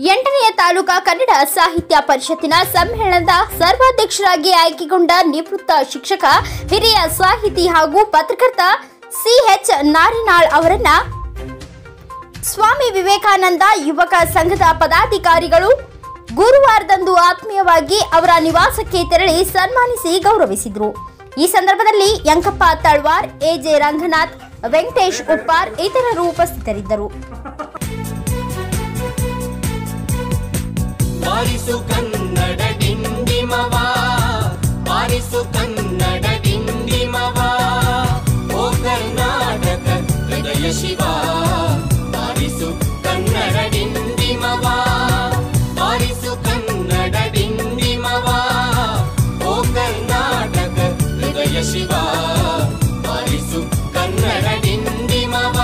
ಎಂಟನೆಯ ತಾಲೂಕಾ ಕನ್ನಡ ಸಾಹಿತ್ಯ ಪರಿಷತ್ತಿನ ಸಮ್ಮೇಳನದ ಸರ್ವಾಧ್ಯಕ್ಷರಾಗಿ ಆಯ್ಕೆಗೊಂಡ ನಿವೃತ್ತ ಶಿಕ್ಷಕ ಹಿರಿಯ ಸಾಹಿತಿ ಹಾಗೂ ಪತ್ರಕರ್ತ ಸಿಎಚ್ ನಾರಿನಾಳ್ ಅವರನ್ನ ಸ್ವಾಮಿ ವಿವೇಕಾನಂದ ಯುವಕ ಸಂಘದ ಪದಾಧಿಕಾರಿಗಳು ಗುರುವಾರದಂದು ಆತ್ಮೀಯವಾಗಿ ಅವರ ನಿವಾಸಕ್ಕೆ ತೆರಳಿ ಸನ್ಮಾನಿಸಿ ಗೌರವಿಸಿದರು ಈ ಸಂದರ್ಭದಲ್ಲಿ ಯಂಕಪ್ಪ ತಳ್ವಾರ್ ಎಜೆ ರಂಗನಾಥ್ ವೆಂಕಟೇಶ್ ಉಪ್ಪಾರ್ ಇತರರು ಉಪಸ್ಥಿತರಿದ್ದರು ಬಾರಿಸು ಕನ್ನಡ ಡಿಂಡಿಮವ ಬಾರಿಸು ಕನ್ನಡ ಡಿಂಡಿಮವ ಓ ಕರ್ನಾಟಕ ಹೃದಯ ಶಿವ ಬಾರಿಸು ಕನ್ನಡ ಡಿಂಡಿಮವ ಬಾರಿಸು ಕನ್ನಡ ಡಿಂಡಿಮವ ಓ ಕರ್ನಾಟಕ ಹೃದಯ ಶಿವ ಬಾರಿಸು ಕನ್ನಡ ಡಿಂಡಿಮವ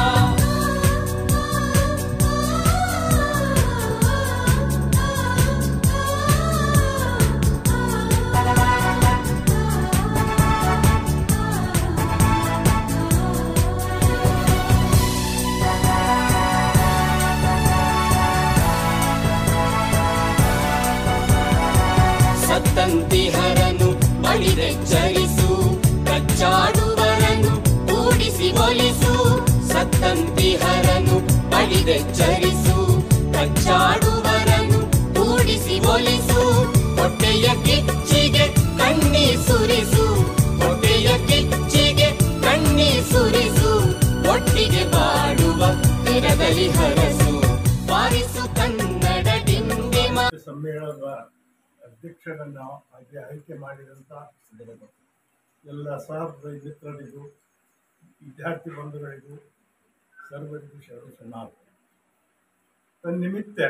ಸತ್ತಂತಿಹರನು ಬಳಿದೆಚ್ಚರಿಸು ಕಚ್ಚಾಡುವರನು ಕೂಡಿಸಿ ಒಲಿಸು ಸತ್ತಂತಿಹರನು ಬಳಿದೆಚ್ಚರಿಸು ಕಚ್ಚಾಡುವರನು ಕೂಡಿಸಿ ಒಲಿಸು ಹೊಟ್ಟೆಯ ಕಿಚ್ಚಿಗೆ ಕಣ್ಣಿ ಸುರಿಸು ಹೊಟ್ಟೆಯ ಕಿಚ್ಚಿಗೆ ಕಣ್ಣಿ ಸುರಿಸು ಒಟ್ಟಿಗೆ ಬಾಳುವ ತೆರದಲ್ಲಿ ಹರಸು ಬಾರಿಸು ಕನ್ನಡ ಡಿಂಡಿಮ ಸಮ್ಮೇಳನದ ಅಧ್ಯಕ್ಷರನ್ನು ಆಗಿ ಆಯ್ಕೆ ಮಾಡಿದಂಥ ಎಲ್ಲ ಸಹ ಮಿತ್ರರಿಗೂ ವಿದ್ಯಾರ್ಥಿ ಬಂಧುಗಳಿಗೂ ಸರ್ವರಿಗೂ ಶರಣ ಶರಣಾರ್ಥಿ ತನ್ನಿಮಿತ್ತ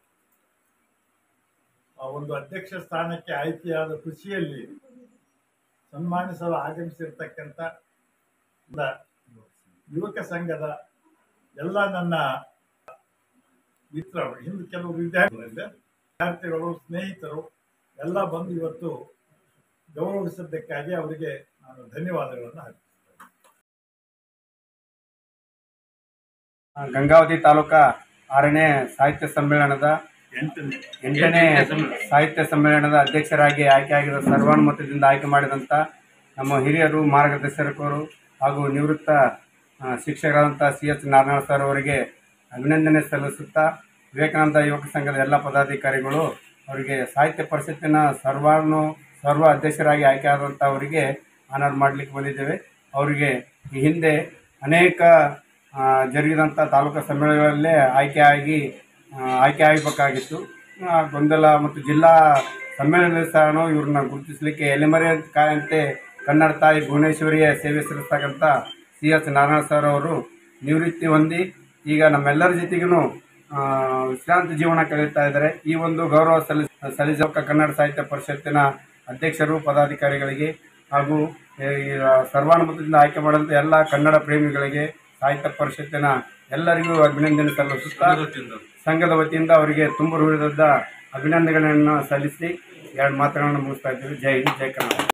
ಆ ಒಂದು ಅಧ್ಯಕ್ಷ ಸ್ಥಾನಕ್ಕೆ ಆಯ್ಕೆಯಾದ ಖುಷಿಯಲ್ಲಿ ಸನ್ಮಾನಿಸಲು ಆಗಮಿಸಿರ್ತಕ್ಕಂಥ ನ- ಯುವಕ ಸಂಘದ ಎಲ್ಲ ನನ್ನ ಮಿತ್ರರು ಹಿಂದೆ ಕೆಲವು ವಿದ್ಯಾರ್ಥಿಗಳಿಂದ ವಿದ್ಯಾರ್ಥಿಗಳು ಸ್ನೇಹಿತರು ಎಲ್ಲ ಬಂದು ಇವತ್ತು ಗೌರವಿಸಿದ್ದಕ್ಕಾಗಿ ಅವರಿಗೆ ನಾನು ಧನ್ಯವಾದಗಳನ್ನು ಅರ್ಪಿಸ್ತೇನೆ ಗಂಗಾವತಿ ತಾಲೂಕಾ ಆರನೇ ಸಾಹಿತ್ಯ ಸಮ್ಮೇಳನದ ಎಂಟನೇ ಸಾಹಿತ್ಯ ಸಮ್ಮೇಳನದ ಅಧ್ಯಕ್ಷರಾಗಿ ಆಯ್ಕೆಯಾಗಿರುವ ಸರ್ವಾನುಮತದಿಂದ ಆಯ್ಕೆ ಮಾಡಿದಂಥ ನಮ್ಮ ಹಿರಿಯರು ಮಾರ್ಗದರ್ಶಕರು ಹಾಗೂ ನಿವೃತ್ತ ಆ, ಶಿಕ್ಷಕರಾದಂಥ ಸಿ ಎಚ್ ನಾರಾಯಣ ಸರ್ ಅವರಿಗೆ ಅಭಿನಂದನೆ ಸಲ್ಲಿಸುತ್ತಾ ವಿವೇಕಾನಂದ ಯುವಕ ಸಂಘದ ಎಲ್ಲ ಪದಾಧಿಕಾರಿಗಳು ಅವರಿಗೆ ಸಾಹಿತ್ಯ ಪರಿಷತ್ತಿನ ಸರ್ವಾನು ಸರ್ವ ಅಧ್ಯಕ್ಷರಾಗಿ ಆಯ್ಕೆಯಾದಂಥ ಅವರಿಗೆ ಆನರ್ ಮಾಡಲಿಕ್ಕೆ ಬಂದಿದ್ದೇವೆ ಅವರಿಗೆ ಈ ಹಿಂದೆ ಅನೇಕ ಆ, ಜರುಗಿದಂಥ ತಾಲೂಕು ಸಮ್ಮೇಳನಗಳಲ್ಲೇ ಆಯ್ಕೆಯಾಗಿ ಆ, ಆಯ್ಕೆ ಆಗಬೇಕಾಗಿತ್ತು ಆ, ಗೊಂದಲ ಮತ್ತು ಜಿಲ್ಲಾ ಸಮ್ಮೇಳನದಲ್ಲಿ ಸಹ ಇವ್ರನ್ನ ಗುರುತಿಸಲಿಕ್ಕೆ ಎಲೆಮರೆ ಕಾಯಂತೆ ಕನ್ನಡ ತಾಯಿ ಭುವನೇಶ್ವರಿಯ ಸೇವೆ ಸಲ್ಲಿಸ್ತಕ್ಕಂಥ ಸಿ ಎಸ್ ನಾರಾಯಣ ಸರ್ ಅವರು ನಿವೃತ್ತಿ ಹೊಂದಿ ಈಗ ನಮ್ಮೆಲ್ಲರ ಜೊತೆಗೂ ವಿಶ್ರಾಂತಿ ಜೀವನ ಕಳೆಯುತ್ತಾ ಇದ್ದಾರೆ ಈ ಒಂದು ಗೌರವ ಸಲ್ಲಿ ಸಲ್ಲಿಸೋಕ ಕನ್ನಡ ಸಾಹಿತ್ಯ ಪರಿಷತ್ತಿನ ಅಧ್ಯಕ್ಷರು ಪದಾಧಿಕಾರಿಗಳಿಗೆ ಹಾಗೂ ಈ ಸರ್ವಾನುಮತದಿಂದ ಆಯ್ಕೆ ಮಾಡಿದಂಥ ಎಲ್ಲ ಕನ್ನಡ ಪ್ರೇಮಿಗಳಿಗೆ ಸಾಹಿತ್ಯ ಪರಿಷತ್ತಿನ ಎಲ್ಲರಿಗೂ ಅಭಿನಂದನೆ ಸಲ್ಲಿಸುತ್ತಾ ಸಂಘದ ವತಿಯಿಂದ ಅವರಿಗೆ ತುಂಬ ಹೃದಯದ ಅಭಿನಂದನೆಗಳನ್ನು ಸಲ್ಲಿಸಿ ಎರಡು ಮಾತುಗಳನ್ನು ಮುಗಿಸ್ತಾ ಇದ್ದೀವಿ ಜೈ ಹಿಂದ್ ಜೈ ಕನ್ನಡ